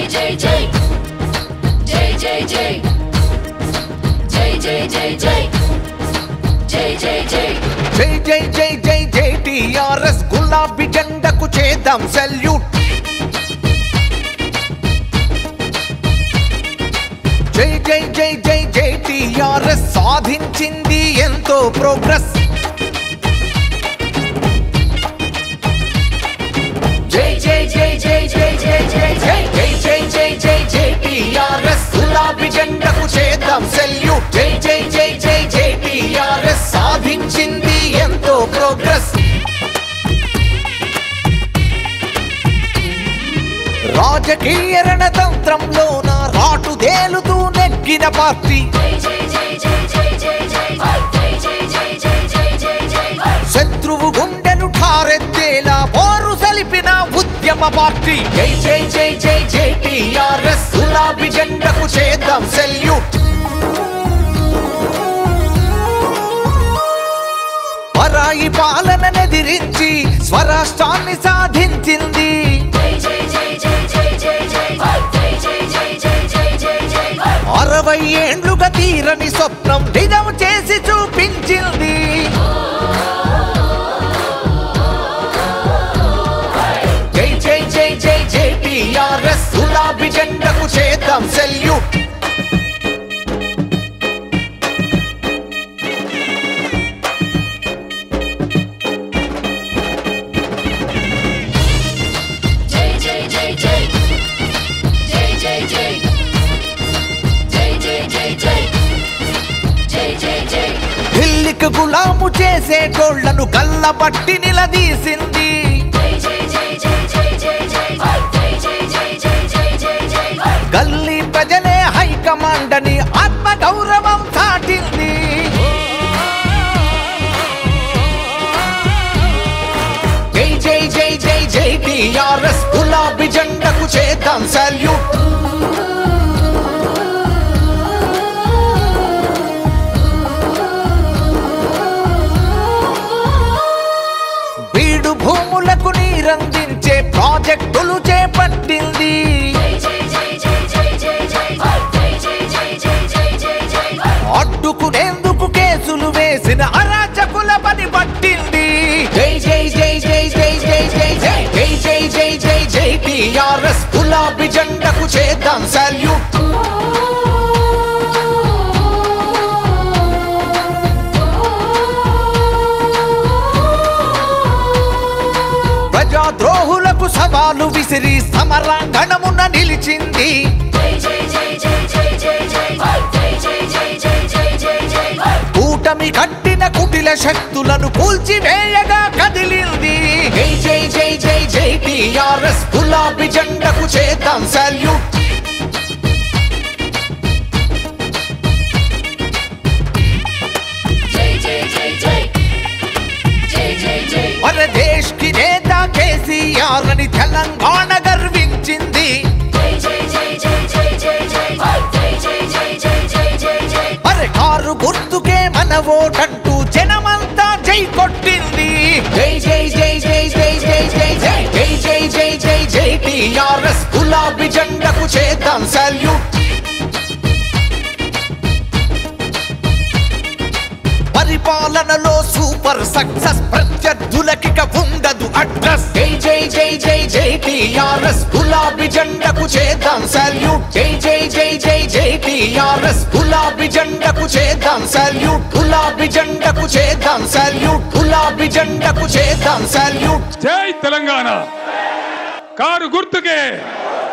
జై జై జై జై జై జై జై జై జై జై జై జై జై జై జై జై జై టిఆర్ఎస్ గులాబీ జెండకు చేద్దాం సెల్యూట్ జై జై జై జై జై టిఆర్ఎస్ సాధించింది ఎంతో ప్రోగ్రెస్ జై జై జై జై జై జై జై జై జై జై జై జై జై టిఆర్ఎస్ గులాబీ జెండకు చేద్దాం సెల్యూట్ జై జై జై జై జై టిఆర్ఎస్ సాధించింది ఎంతో ప్రోగ్రెస్ రాజకీయ రణతంత్రంలోన రాటు తేలుతూ నెగ్గిన పార్టీ జై జై జై జై జై జై జై జై జై జై జై జై జై జై జై శత్రువు గుండెను ఠారెత్తేలా పోరు సలిపిన ఉద్యమ పార్టీ జై జై జై జై జై టిఆర్ఎస్ గులాబీ జెండకు చేద్దాం సెల్యూట్ పరాయి పాలననెదిరించి స్వరాష్ట్రాన్ని సాధించింది జై జై జై జై జై జై జై జై జై జై జై జై జై జై జై అరవై ఏండ్లుగా తీరని స్వప్నం నిజం చేసి చూపించింది జై జై జై జై జై టిఆర్ఎస్ గులాబీ జెండకు చేద్దాం సెల్యూట్ జై జై జై జై జై జై జై జై జై జై జై జై జై జై ఢిల్లీకి గులాము చేసేటోళ్లను కళ్ళబట్టి నిలదీసింది జై జై జై జై జై జై జై జై జై జై జై జై జై జై జై గల్లీ ప్రజలే హైకమాండ్ అని ఆత్మ గౌరవం చాటింది జై జై జై జై జై టిఆర్ఎస్ గులాబీ జెండకు చేద్దాం సల్యూట్ బీడు భూములకు నీరందించే ప్రాజెక్టులు చేపట్టింది జై జై జై జై జై జై జై జై జై జై జై జై జై జై జై అడ్డుకునేందుకు కేసులు వేసిన అరాచకుల పని పట్టింది జై జై జై జై జై జై జై జై జై జై జై జై జై టిఆర్ఎస్ గులాబీ జెండకు చేద్దాం సల్యూట్ ప్రజాద్రోహులకు సవాలు విసిరి సమరాంగణమున నిలిచింది జై జై జై జై జై జై జై జై జై జై జై జై జై జై జై కూటమి కట్టిన కుటిల శక్తులను కూల్చివేయగా కదిలింది జై జై జై జై జై టిఆర్ఎస్ గులాబీ జెండకు చేద్దాం సల్యూట్ జై జై జై జై జై జై జై మన దేశ్ కి నేత కేసీఆర్ అని తెలంగాణ గర్వించింది జై జై జై జై జై జై జై జై జై జై జై జై జై జై అరే కారు గుర్తుకే మన ఓటంటూ జనమంతా జై కొట్టింది జై జై జై జై జై జై జై జై జై జై జై జై జై టిఆర్ఎస్ గులాబీ జెండకు చేద్దాం సల్యూట్ పరిపాలనలో సూపర్ సక్సెస్ ప్రత్యర్థులకిక ఉండదు అడ్రస్ జై జై జై జై జై టిఆర్ఎస్ గులాబీ జెండకు చేద్దాం సల్యూట్ జై జై జై జై జై టిఆర్ఎస్ గులాబీ జెండకు చేద్దాం సల్యూట్ గులాబీ జెండకు చేద్దాం సల్యూట్ గులాబీ జెండకు చేద్దాం సల్యూట్ జై తెలంగాణ కారు గుర్తుకే